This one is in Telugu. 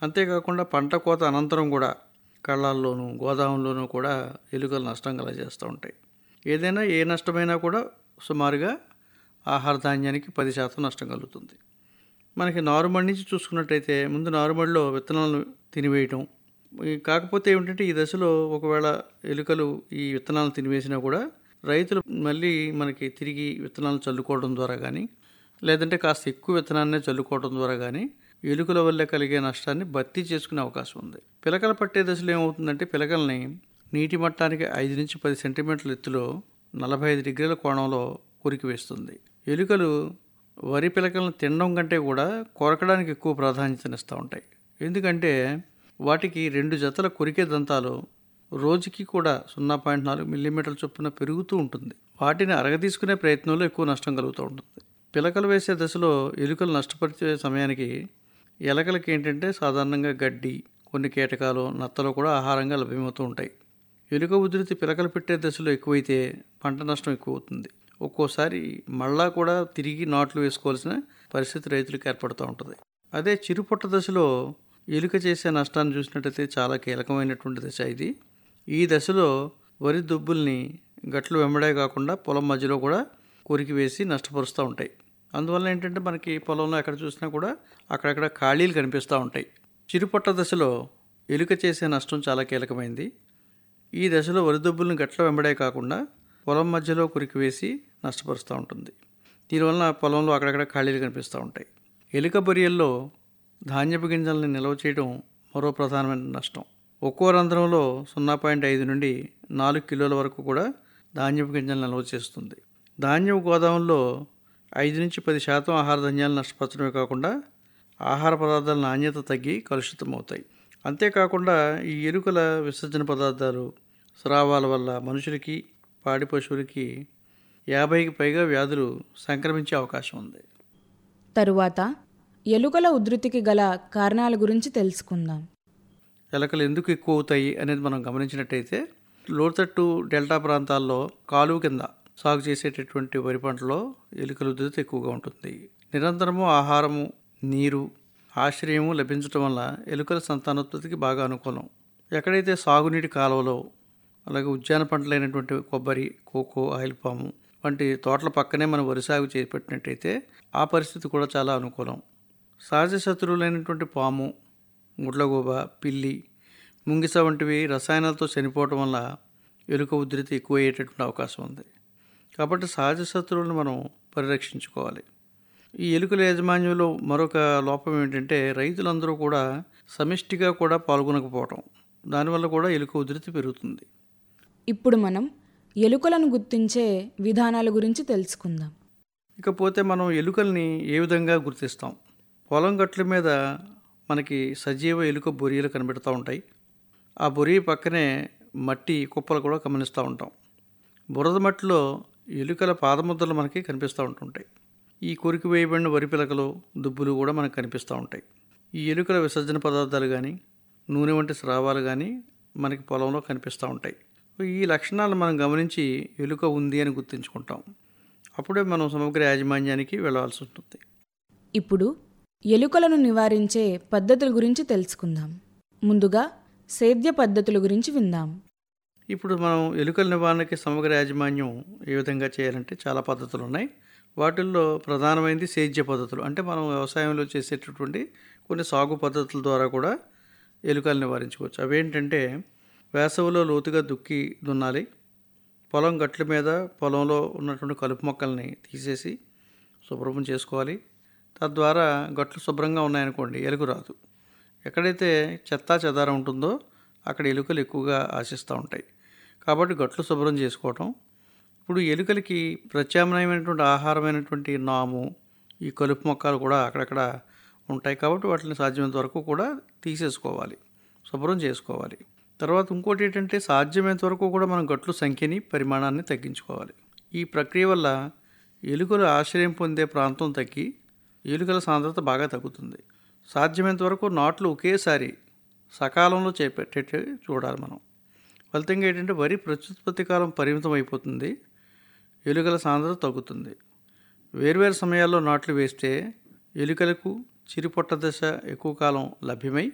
అంతేకాకుండా పంట కోత అనంతరం కూడా కళ్ళాల్లోనూ గోదాముల్లోనూ కూడా ఎలుకలు నష్టం కలగజేస్తూ ఉంటాయి ఏదైనా ఏ నష్టమైనా కూడా సుమారుగా ఆహార ధాన్యానికి పది శాతం నష్టం కలుగుతుంది మనకి నారుమడి నుంచి చూసుకున్నట్టయితే ముందు నారుమడిలో విత్తనాలను తినివేయటం ఈ కాకపోతే ఏమిటంటే ఈ దశలో ఒకవేళ ఎలుకలు ఈ విత్తనాలను తినివేసినా కూడా రైతులు మళ్ళీ మనకి తిరిగి విత్తనాలు చల్లుకోవడం ద్వారా కానీ లేదంటే కాస్త ఎక్కువ విత్తనాన్నే చల్లుకోవడం ద్వారా కానీ ఎలుకల వల్ల కలిగే నష్టాన్ని భర్తీ చేసుకునే అవకాశం ఉంది పిలకలు పట్టే దశలో ఏమవుతుందంటే పిలకల్ని నీటి మట్టానికి ఐదు నుంచి పది సెంటీమీటర్ల ఎత్తులో నలభై ఐదు డిగ్రీల కోణంలో కొరికి వేస్తుంది ఎలుకలు వరి పిలకలను తినడం కంటే కూడా కొరకడానికి ఎక్కువ ప్రాధాన్యతనిస్తూ ఉంటాయి ఎందుకంటే వాటికి రెండు జతల కొరికే దంతాలు రోజుకి కూడా సున్నా పాయింట్ నాలుగు మిల్లీమీటర్ల చొప్పున పెరుగుతూ ఉంటుంది వాటిని అరగదీసుకునే ప్రయత్నంలో ఎక్కువ నష్టం కలుగుతూ ఉంటుంది పిలకలు వేసే దశలో ఎలుకలు నష్టపరిచే సమయానికి ఎలకలకి ఏంటంటే సాధారణంగా గడ్డి కొన్ని కీటకాలు నత్తలు కూడా ఆహారంగా లభ్యమవుతూ ఉంటాయి ఎలుక ఉధృతి పిలకలు పెట్టే దశలో ఎక్కువైతే పంట నష్టం ఎక్కువ అవుతుంది ఒక్కోసారి మళ్ళా కూడా తిరిగి నాట్లు వేసుకోవాల్సిన పరిస్థితి రైతులకు ఏర్పడుతూ ఉంటుంది అదే చిరుపొట్ట దశలో ఎలుక చేసే నష్టాన్ని చూసినట్టయితే చాలా కీలకమైనటువంటి దశ ఇది ఈ దశలో వరి దుబ్బుల్ని గట్లు వెంబడే కాకుండా పొలం మధ్యలో కూడా కొరికి వేసి నష్టపరుస్తూ ఉంటాయి అందువల్ల ఏంటంటే మనకి పొలంలో ఎక్కడ చూసినా కూడా అక్కడక్కడ ఖాళీలు కనిపిస్తూ ఉంటాయి చిరుపొట్ట దశలో ఎలుక చేసే నష్టం చాలా కీలకమైంది ఈ దశలో వరిదొబ్బులను గట్ల వెంబడే కాకుండా పొలం మధ్యలో కురికి వేసి నష్టపరుస్తూ ఉంటుంది దీనివల్ల పొలంలో అక్కడక్కడ ఖాళీలు కనిపిస్తూ ఉంటాయి ఎలుక బొరియల్లో ధాన్యపు గింజల్ని నిల్వ చేయడం మరో ప్రధానమైన నష్టం ఒక్కో రంధ్రంలో సున్నా పాయింట్ ఐదు నుండి నాలుగు కిలోల వరకు కూడా ధాన్యపు గింజలు నిల్వ చేస్తుంది ధాన్యపు గోదాముల్లో ఐదు నుంచి పది శాతం ఆహార ధాన్యాలు నష్టపరచడమే కాకుండా ఆహార పదార్థాల నాణ్యత తగ్గి కలుషితం అవుతాయి అంతేకాకుండా ఈ ఎలుకల విసర్జన పదార్థాలు స్రావాల వల్ల మనుషులకి పాడి పశువులకి యాభైకి పైగా వ్యాధులు సంక్రమించే అవకాశం ఉంది తరువాత ఎలుకల ఉధృతికి గల కారణాల గురించి తెలుసుకుందాం ఎలకలు ఎందుకు ఎక్కువ అవుతాయి అనేది మనం గమనించినట్టయితే లోతట్టు డెల్టా ప్రాంతాల్లో కాలువ కింద సాగు చేసేటటువంటి వరి పంటలో ఎలుకల ఉధృతి ఎక్కువగా ఉంటుంది నిరంతరము ఆహారము నీరు ఆశ్రయము లభించడం వల్ల ఎలుకల సంతానోత్పత్తికి బాగా అనుకూలం ఎక్కడైతే సాగునీటి కాలువలో అలాగే ఉద్యాన పంటలైనటువంటి కొబ్బరి కోకో ఆయిల్ పాము వంటి తోటల పక్కనే మనం వరి సాగు చేపట్టినట్టయితే ఆ పరిస్థితి కూడా చాలా అనుకూలం సహజ శత్రువులైనటువంటి పాము గుడ్లగూబ పిల్లి ముంగిస వంటివి రసాయనాలతో చనిపోవటం వల్ల ఎలుక ఉధృతి ఎక్కువ అయ్యేటటువంటి అవకాశం ఉంది కాబట్టి సహజ శత్రువులను మనం పరిరక్షించుకోవాలి ఈ ఎలుకల యాజమాన్యంలో మరొక లోపం ఏంటంటే రైతులందరూ కూడా సమిష్టిగా కూడా పాల్గొనకపోవటం దానివల్ల కూడా ఎలుక ఉధృతి పెరుగుతుంది ఇప్పుడు మనం ఎలుకలను గుర్తించే విధానాల గురించి తెలుసుకుందాం ఇకపోతే మనం ఎలుకల్ని ఏ విధంగా గుర్తిస్తాం పొలం గట్ల మీద మనకి సజీవ ఎలుక బొరియలు కనబడుతూ ఉంటాయి ఆ బొరి పక్కనే మట్టి కుప్పలు కూడా గమనిస్తూ ఉంటాం బురద మట్టిలో ఎలుకల పాదముద్రలు మనకి కనిపిస్తూ ఉంటుంటాయి ఈ కొరికి వేయబడిన వరి పిలకలు దుబ్బులు కూడా మనకు కనిపిస్తూ ఉంటాయి ఈ ఎలుకల విసర్జన పదార్థాలు కానీ నూనె వంటి స్రావాలు కానీ మనకి పొలంలో కనిపిస్తూ ఉంటాయి ఈ లక్షణాలు మనం గమనించి ఎలుక ఉంది అని గుర్తుంచుకుంటాం అప్పుడే మనం సమగ్ర యాజమాన్యానికి వెళ్ళాల్సి ఉంటుంది ఇప్పుడు ఎలుకలను నివారించే పద్ధతుల గురించి తెలుసుకుందాం ముందుగా సేద్య పద్ధతుల గురించి విందాం ఇప్పుడు మనం ఎలుకల నివారణకి సమగ్ర యాజమాన్యం ఏ విధంగా చేయాలంటే చాలా పద్ధతులు ఉన్నాయి వాటిల్లో ప్రధానమైనది సేద్య పద్ధతులు అంటే మనం వ్యవసాయంలో చేసేటటువంటి కొన్ని సాగు పద్ధతుల ద్వారా కూడా ఎలుకలు నివారించుకోవచ్చు అవేంటంటే వేసవిలో లోతుగా దుక్కి దున్నాలి పొలం గట్ల మీద పొలంలో ఉన్నటువంటి కలుపు మొక్కల్ని తీసేసి శుభ్రం చేసుకోవాలి తద్వారా గట్లు శుభ్రంగా ఉన్నాయనుకోండి ఎలుక రాదు ఎక్కడైతే చెత్త చెదారం ఉంటుందో అక్కడ ఎలుకలు ఎక్కువగా ఆశిస్తూ ఉంటాయి కాబట్టి గట్లు శుభ్రం చేసుకోవటం ఇప్పుడు ఎలుకలకి ప్రత్యామ్నాయమైనటువంటి ఆహారమైనటువంటి నాము ఈ కలుపు మొక్కలు కూడా అక్కడక్కడ ఉంటాయి కాబట్టి వాటిని సాధ్యమైనంత వరకు కూడా తీసేసుకోవాలి శుభ్రం చేసుకోవాలి తర్వాత ఇంకోటి ఏంటంటే సాధ్యమైనంత వరకు కూడా మనం గట్లు సంఖ్యని పరిమాణాన్ని తగ్గించుకోవాలి ఈ ప్రక్రియ వల్ల ఎలుకలు ఆశ్రయం పొందే ప్రాంతం తగ్గి ఎలుకల సాంద్రత బాగా తగ్గుతుంది సాధ్యమైనంత వరకు నాట్లు ఒకేసారి సకాలంలో చేపట్టేట్టు చూడాలి మనం ఫలితంగా ఏంటంటే వరి ప్రత్యుత్పత్తి కాలం పరిమితం అయిపోతుంది ఎలుకల సాంద్రత తగ్గుతుంది వేర్వేరు సమయాల్లో నాట్లు వేస్తే ఎలుకలకు చిరుపొట్ట దశ ఎక్కువ కాలం లభ్యమై